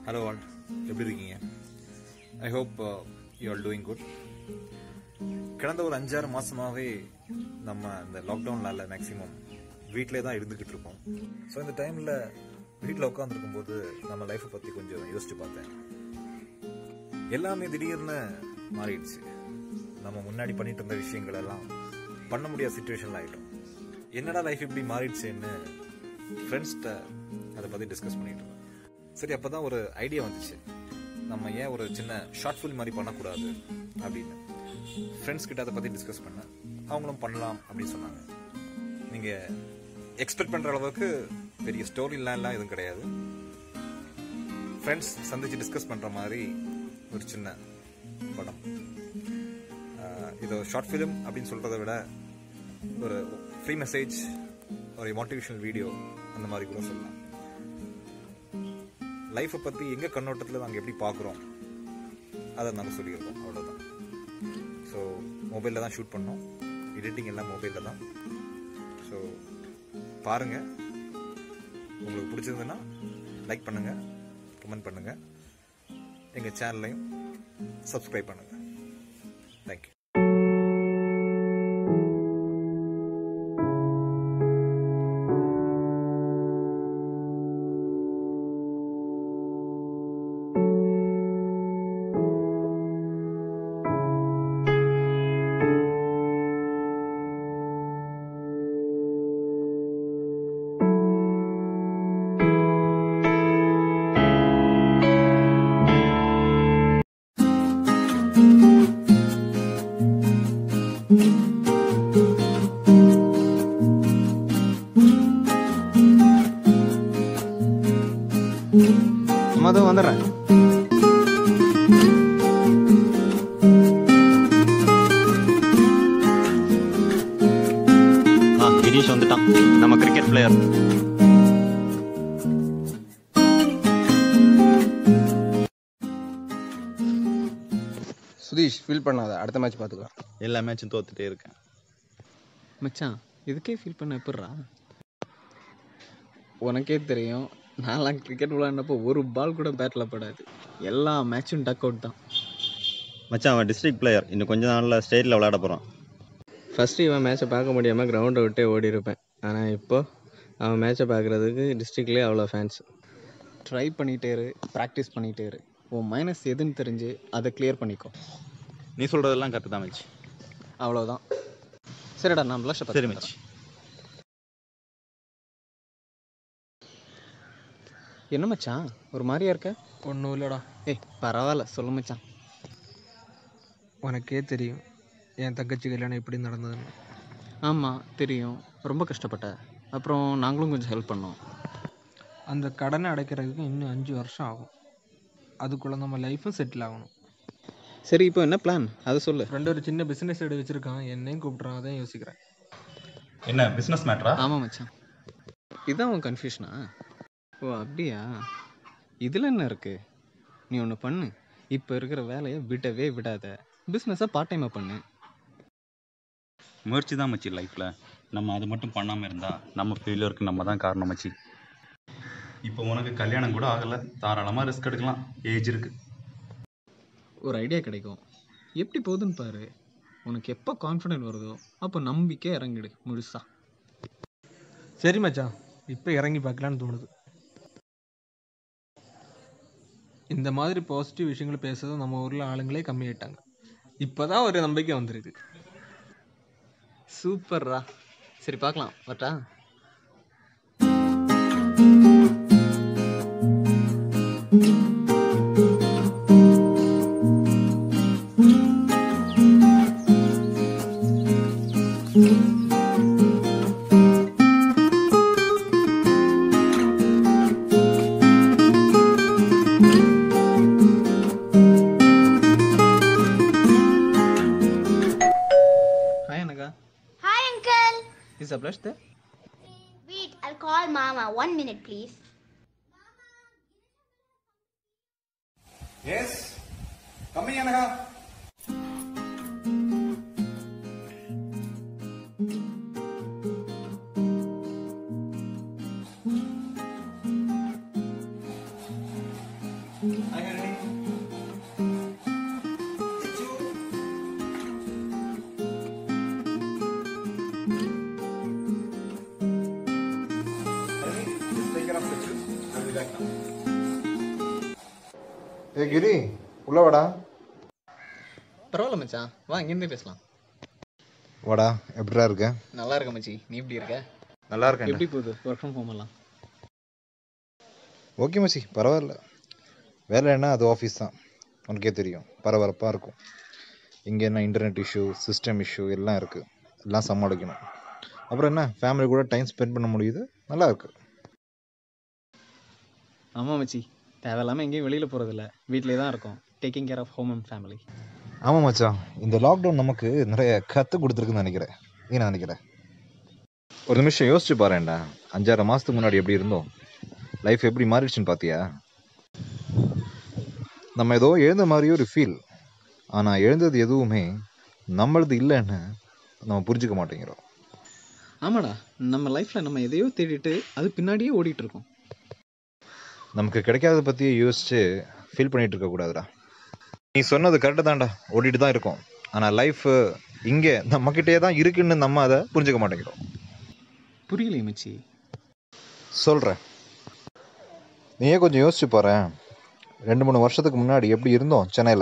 Hello all எப்படி இருக்கீங்க I hope you all doing good கடந்த ஒரு அஞ்சாறு மாசமாவே நம்ம இந்த லாக்டவுன்ல மேக்ஸிமம் வீட்டிலே தான் இருந்துக்கிட்டு இருக்கோம் ஸோ இந்த டைமில் வீட்டில் உட்காந்துருக்கும் போது நம்ம லைஃப்பை பற்றி கொஞ்சம் யோசிச்சு பார்த்தேன் எல்லாமே திடீர்னு மாறிடுச்சு நம்ம முன்னாடி பண்ணிட்டு இருந்த விஷயங்கள் எல்லாம் பண்ண முடியாத சுச்சுவேஷன்ல ஆயிட்டோம் என்னடா லைஃப் இப்படி மாறிடுச்சுன்னு ஃப்ரெண்ட்ஸ்கிட்ட அதை பற்றி டிஸ்கஸ் பண்ணிட்டு இருந்தோம் சரி அப்போ தான் ஒரு ஐடியா வந்துச்சு நம்ம ஏன் ஒரு சின்ன ஷார்ட் ஃபில்ம் மாதிரி பண்ணக்கூடாது அப்படின்னு ஃப்ரெண்ட்ஸ் கிட்ட அதை பற்றி டிஸ்கஸ் பண்ணேன் அவங்களும் பண்ணலாம் அப்படின்னு சொன்னாங்க நீங்கள் எக்ஸ்பெக்ட் பண்ணுற அளவுக்கு பெரிய ஸ்டோரிலாம் எதுவும் கிடையாது ஃப்ரெண்ட்ஸ் சந்திச்சு டிஸ்கஸ் பண்ணுற மாதிரி ஒரு சின்ன படம் ஆஹ் இது ஷார்ட் ஃபிலிம் அப்படின்னு சொல்கிறத விட ஒரு ஃப்ரீ மெசேஜ் ஒரு மோட்டிவேஷனல் வீடியோ அந்த மாதிரி கூட சொல்லலாம் லைஃப்பை பற்றி எங்கள் கண்ணோட்டத்தில் நாங்கள் எப்படி பார்க்குறோம் அதை நாங்கள் சொல்லியிருக்கோம் அவ்வளோதான் ஸோ மொபைலில் தான் ஷூட் பண்ணோம் எடிட்டிங் எல்லாம் மொபைலில் தான் ஸோ பாருங்கள் உங்களுக்கு பிடிச்சிருந்ததுன்னா லைக் பண்ணுங்கள் கமெண்ட் பண்ணுங்கள் எங்கள் சேனலையும் சப்ஸ்கிரைப் பண்ணுங்கள் தேங்க்யூ மது வந்துடுறேன் ஆ கிரீஷ் வந்துட்டான் நம்ம கிரிக்கெட் பிளேயர் சுதீஷ் ஃபீல் பண்ணாத அடுத்த மேட்ச் பார்த்துக்கலாம் எல்லா மேட்சும் தோத்துட்டே இருக்கேன் மச்சான் இதுக்கே ஃபீல் பண்ண எப்பட்றா உனக்கே தெரியும் நான்லாம் கிரிக்கெட் விளையாடினப்போ ஒரு பால் கூட பேட்டில் படாது எல்லா மேட்சும் டக் அவுட் தான் மச்சான் அவன் டிஸ்ட்ரிக்ட் பிளேயர் இன்னும் கொஞ்ச நாளில் ஸ்டேட்டில் விளையாட போகிறான் ஃபஸ்ட்டு இவன் மேட்ச்சை பார்க்க முடியாமல் கிரவுண்டை விட்டே ஓடி இருப்பேன் ஆனால் இப்போ அவன் மேட்ச்சை பார்க்குறதுக்கு டிஸ்ட்ரிக்ட்லேயே அவ்வளோ ஃபேன்ஸ் ட்ரை பண்ணிகிட்டே இரு ப்ராக்டிஸ் பண்ணிகிட்டே இரு உன் மைனஸ் எதுன்னு தெரிஞ்சு அதை கிளியர் பண்ணிக்கோ நீ சொல்கிறதெல்லாம் கரெக்டு தான் மச்சி அவ்வளோதான் சரிடா நான் ப்ளஷ் சரி மச்சி என்ன மச்சான் ஒரு மாதிரியா இருக்க ஒன்றும் இல்லைடா ஏய் பரவாயில்ல சொல்லு மச்சான் உனக்கே தெரியும் என் தங்கச்சி கல்யாணம் எப்படி நடந்ததுன்னு ஆமாம் தெரியும் ரொம்ப கஷ்டப்பட்ட அப்புறம் நாங்களும் கொஞ்சம் ஹெல்ப் பண்ணோம் அந்த கடனை அடைக்கிறதுக்கு இன்னும் அஞ்சு வருஷம் ஆகும் அதுக்குள்ளே நம்ம லைஃப்பும் செட்டில் ஆகணும் சரி இப்போ என்ன பிளான் அதை சொல்லு ஃப்ரெண்டு ஒரு சின்ன பிஸ்னஸ் ஐடி வச்சுருக்கான் என்னையும் கூப்பிட்றான் அதான் யோசிக்கிறேன் என்ன பிஸ்னஸ் மேட்ரா ஆமாம் மச்சான் இதான் உன் கன்ஃபியூஷனா ஓ அப்படியா இதில் என்ன இருக்கு நீ ஒன்று பண்ணு இப்போ இருக்கிற வேலையை விடவே விடாத பிஸ்னஸை பார்ட் டைமாக பண்ணு முயற்சி தான் மச்சி லைஃப்பில் நம்ம அது மட்டும் பண்ணாமல் இருந்தால் நம்ம ஃபெயிலியருக்கு நம்ம தான் காரணம் மச்சி இப்போ உனக்கு கல்யாணம் கூட ஆகலை தாராளமாக ரிஸ்க் எடுக்கலாம் ஏஜ் இருக்குது ஒரு ஐடியா கிடைக்கும் எப்படி போகுதுன்னு பாரு உனக்கு எப்போ கான்ஃபிடென்ட் வருதோ அப்போ நம்பிக்கை இறங்கிடு முழுசா சரி மச்சான் இப்போ இறங்கி பார்க்கலான்னு தோணுது இந்த மாதிரி பாசிட்டிவ் விஷயங்கள் பேசுறது நம்ம ஊரில் ஆளுங்களே கம்மியாயிட்டாங்க இப்போ தான் ஒரு நம்பிக்கை வந்திருக்கு சூப்பர்ரா சரி பார்க்கலாம் வரட்டா hi Anagha Hi, Uncle. Is அப்ளஷ் there Wait, I'll call Mama. One minute, please. Yes கம்மி எனக்கா ஏ கிரி உள்ள வாடா பரவாயில்ல மச்சான் வா இங்கேருந்தே பேசலாம் வாடா எப்படிடா இருக்க நல்லா இருக்க மச்சி நீ எப்படி இருக்க நல்லா இருக்கேன் எப்படி போகுது ஒர்க் ஃப்ரம் ஹோம் எல்லாம் ஓகே மச்சி பரவாயில்ல வேலை என்ன அது ஆஃபீஸ் தான் உனக்கே தெரியும் பரபரப்பாக இருக்கும் இங்கே என்ன இன்டர்நெட் இஷ்யூ சிஸ்டம் இஷ்யூ எல்லாம் இருக்குது எல்லாம் சமாளிக்கணும் அப்புறம் என்ன ஃபேமிலி கூட டைம் ஸ்பெண்ட் பண்ண முடியுது நல்லா இருக்கு ஆமாம் மச்சி தேவையில்லாமல் எங்கேயும் வெளியில் போகிறதில்ல வீட்டிலே தான் இருக்கோம் taking care of home and family ஆமாம் மச்சான் இந்த லாக்டவுன் நமக்கு நிறைய கற்றுக் கொடுத்துருக்குன்னு நினைக்கிறேன் நீ நான் நினைக்கிறேன் ஒரு நிமிஷம் யோசிச்சு பாருேன்டா அஞ்சாறு மாதத்துக்கு முன்னாடி எப்படி இருந்தோம் லைஃப் எப்படி மாறிடுச்சுன்னு பார்த்தியா நம்ம ஏதோ எழுந்த மாதிரியே ஒரு ஃபீல் ஆனால் எழுந்தது எதுவுமே நம்மளது இல்லைன்னு நம்ம புரிஞ்சுக்க மாட்டேங்கிறோம் ஆமாடா நம்ம லைஃப்பில் நம்ம எதையோ தேடிட்டு அது பின்னாடியே ஓடிட்டு இருக்கோம் நமக்கு கிடைக்காத பற்றியே யோசிச்சு ஃபீல் பண்ணிட்டு இருக்கக்கூடாதுடா நீ சொன்னது கரெக்டு தான்டா ஓடிட்டு தான் இருக்கோம் ஆனால் லைஃப் இங்கே நம்மக்கிட்டே தான் இருக்குன்னு நம்ம அதை புரிஞ்சுக்க மாட்டேங்கிறோம் புரியலையே மச்சி சொல்கிறேன் நீயே கொஞ்சம் யோசிச்சு பாரு ரெண்டு மூணு வருஷத்துக்கு முன்னாடி எப்படி இருந்தோம் சென்னையில்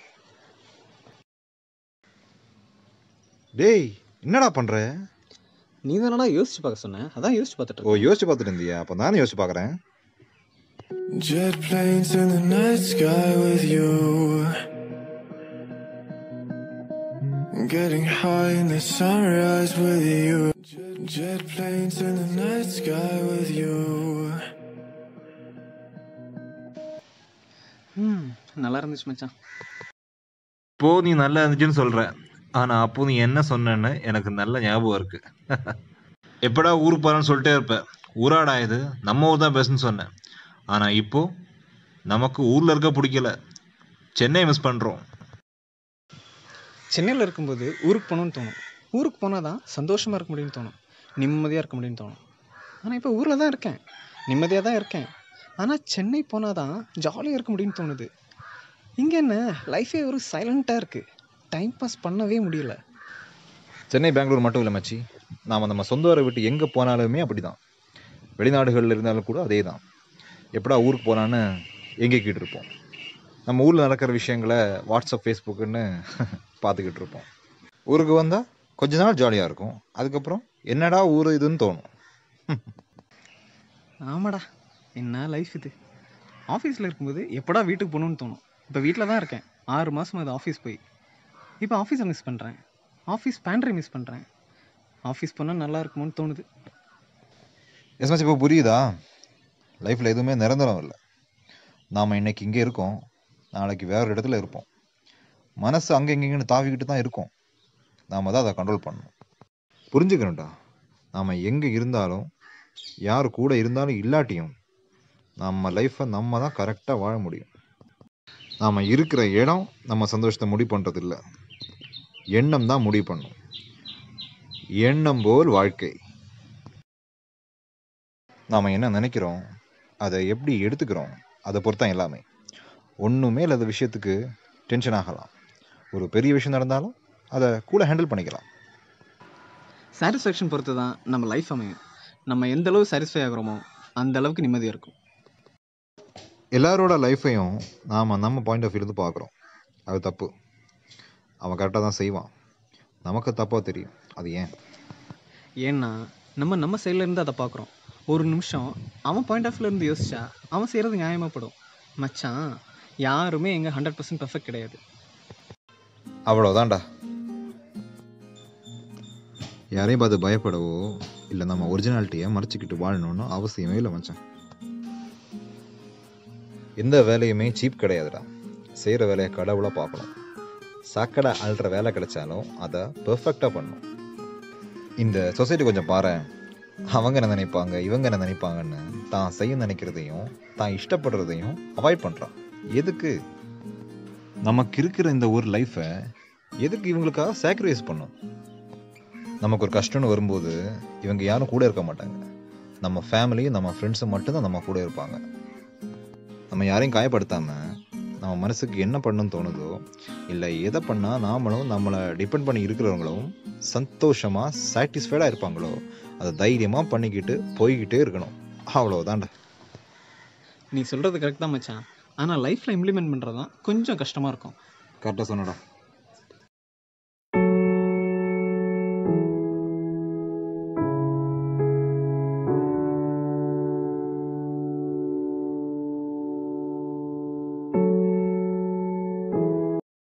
டேய் என்னடா பண்ணுற நீ தானடா யோசிச்சு பார்க்க சொன்ன அதான் யோசிச்சு பார்த்துட்டு ஓ இருக்கேன் யோசிச்சு பார்த்துட்டு இருந்தியா அப்போ நானும் யோசிச்சு பார்க்குறேன் Jet planes in the night sky with you. Getting high in the sunrise with you. Jet, jet planes in the night sky with you. ம் நல்லா இருந்துச்சு மச்சான் இப்போ நீ நல்லா இருந்துச்சுன்னு சொல்ற ஆனா அப்போ நீ என்ன சொன்னேன்னு எனக்கு நல்ல ஞாபகம் இருக்கு எப்படா ஊருக்கு போறேன்னு சொல்லிட்டே இருப்ப ஊராடா இது நம்ம ஊர் தான் பெஸ்ட்னு சொன்னேன் ஆனா இப்போ நமக்கு ஊர்ல இருக்க பிடிக்கல சென்னை மிஸ் பண்றோம் சென்னையில் இருக்கும்போது ஊருக்கு போகணும்னு தோணும் ஊருக்கு போனால் தான் சந்தோஷமாக இருக்க முடியும்னு தோணும் நிம்மதியாக இருக்க முடியும்னு தோணும் ஆனால் இப்போ ஊரில் தான் இருக்கேன் நிம்மதியாக தான் இருக்கேன் ஆனால் சென்னை போனால் தான் ஜாலியாக இருக்க முடியும்னு தோணுது இங்கே என்ன லைஃபே ஒரு சைலண்ட்டாக இருக்குது டைம் பாஸ் பண்ணவே முடியல சென்னை பெங்களூர் மட்டும் இல்லை மச்சி நாம் நம்ம சொந்த ஊரை விட்டு எங்கே போனாலுமே அப்படிதான் வெளிநாடுகளில் இருந்தாலும் கூட அதே தான் எப்படா ஊருக்கு போனான்னு எங்கேக்கிட்டு இருப்போம் நம்ம ஊரில் நடக்கிற விஷயங்களை வாட்ஸ்அப் ஃபேஸ்புக்குன்னு பார்த்துக்கிட்டு இருப்போம் ஊருக்கு வந்தால் கொஞ்ச நாள் ஜாலியாக இருக்கும் அதுக்கப்புறம் என்னடா ஊர் இதுன்னு தோணும் ஆமாடா என்ன லைஃப் இது ஆஃபீஸில் இருக்கும்போது எப்படா வீட்டுக்கு போகணும்னு தோணும் இப்போ வீட்டில் தான் இருக்கேன் ஆறு மாதம் அது ஆஃபீஸ் போய் இப்போ ஆஃபீஸை மிஸ் பண்ணுறேன் ஆஃபீஸ் பேண்ட்ரி மிஸ் பண்ணுறேன் ஆஃபீஸ் போனால் நல்லா இருக்குமோன்னு தோணுது எஸ் மச்சி இப்போ புரியுதா லைஃப்பில் எதுவுமே நிரந்தரம் இல்லை நாம் இன்னைக்கு இங்கே இருக்கோம் நாளைக்கு வேற ஒரு இடத்துல இருப்போம் மனசு அங்கே இங்கேன்னு தாவிக்கிட்டு தான் இருக்கும் நாம் தான் அதை கண்ட்ரோல் பண்ணணும் புரிஞ்சுக்கணும்டா நாம் எங்கே இருந்தாலும் யார் கூட இருந்தாலும் இல்லாட்டியும் நம்ம லைஃப்பை நம்ம தான் கரெக்டாக வாழ முடியும் நாம் இருக்கிற இடம் நம்ம சந்தோஷத்தை முடிவு பண்ணுறது இல்லை எண்ணம் தான் முடிவு பண்ணும் எண்ணம் போல் வாழ்க்கை நாம் என்ன நினைக்கிறோம் அதை எப்படி எடுத்துக்கிறோம் அதை பொறுத்தான் எல்லாமே ஒன்றுமே இல்லாத விஷயத்துக்கு டென்ஷன் ஆகலாம் ஒரு பெரிய விஷயம் நடந்தாலும் அதை கூட ஹேண்டில் பண்ணிக்கலாம் சாட்டிஸ்ஃபேக்ஷன் பொறுத்து தான் நம்ம லைஃப் அமையும் நம்ம எந்த அளவு சாட்டிஸ்ஃபை ஆகுறோமோ அந்த அளவுக்கு நிம்மதியாக இருக்கும் எல்லாரோட லைஃப்பையும் நாம் நம்ம பாயிண்ட் ஆஃப் இருந்து பார்க்குறோம் அது தப்பு அவன் கரெக்டாக தான் செய்வான் நமக்கு தப்பாக தெரியும் அது ஏன் ஏன்னா நம்ம நம்ம சைடில் இருந்து அதை பார்க்குறோம் ஒரு நிமிஷம் அவன் பாயிண்ட் ஆஃப் இருந்து யோசிச்சா அவன் செய்கிறது நியாயமாகப்படும் மச்சான் யாருமே எங்கே ஹண்ட்ரட் பர்சன்ட் பர்ஃபெக்ட் கிடையாது அவ்வளோதான்டா யாரையும் பார்த்து பயப்படவோ இல்லை நம்ம ஒரிஜினாலிட்டியை மறைச்சிக்கிட்டு வாழணும்னு அவசியமே இல்லை மச்சான் எந்த வேலையுமே சீப் கிடையாதுடா செய்கிற வேலையை கடவுளாக பார்க்கணும் சாக்கடை அழுற வேலை கிடைச்சாலும் அதை பெர்ஃபெக்டாக பண்ணணும் இந்த சொசைட்டி கொஞ்சம் பாரு அவங்க என்ன நினைப்பாங்க இவங்க என்ன நினைப்பாங்கன்னு தான் செய்ய நினைக்கிறதையும் தான் இஷ்டப்படுறதையும் அவாய்ட் பண்ணுறான் எதுக்கு நமக்கு இருக்கிற இந்த ஒரு லைஃப்பை எதுக்கு இவங்களுக்காக சாக்ரிஃபைஸ் பண்ணும் நமக்கு ஒரு கஷ்டம்னு வரும்போது இவங்க யாரும் கூட இருக்க மாட்டாங்க நம்ம ஃபேமிலியும் நம்ம ஃப்ரெண்ட்ஸும் மட்டும்தான் நம்ம கூட இருப்பாங்க நம்ம யாரையும் காயப்படுத்தாமல் நம்ம மனசுக்கு என்ன பண்ணணும்னு தோணுதோ இல்லை எதை பண்ணால் நாமளும் நம்மளை டிபெண்ட் பண்ணி இருக்கிறவங்களும் சந்தோஷமாக சாட்டிஸ்ஃபைடாக இருப்பாங்களோ அதை தைரியமாக பண்ணிக்கிட்டு போய்கிட்டே இருக்கணும் அவ்வளோதான்டா நீ சொல்கிறது கரெக்ட் தான் மச்சான் ஆனால் லைஃப்பில் இம்ப்ளிமெண்ட் பண்ணுறது தான் கொஞ்சம் கஷ்டமாக இருக்கும் கரெக்டாக சொன்னடா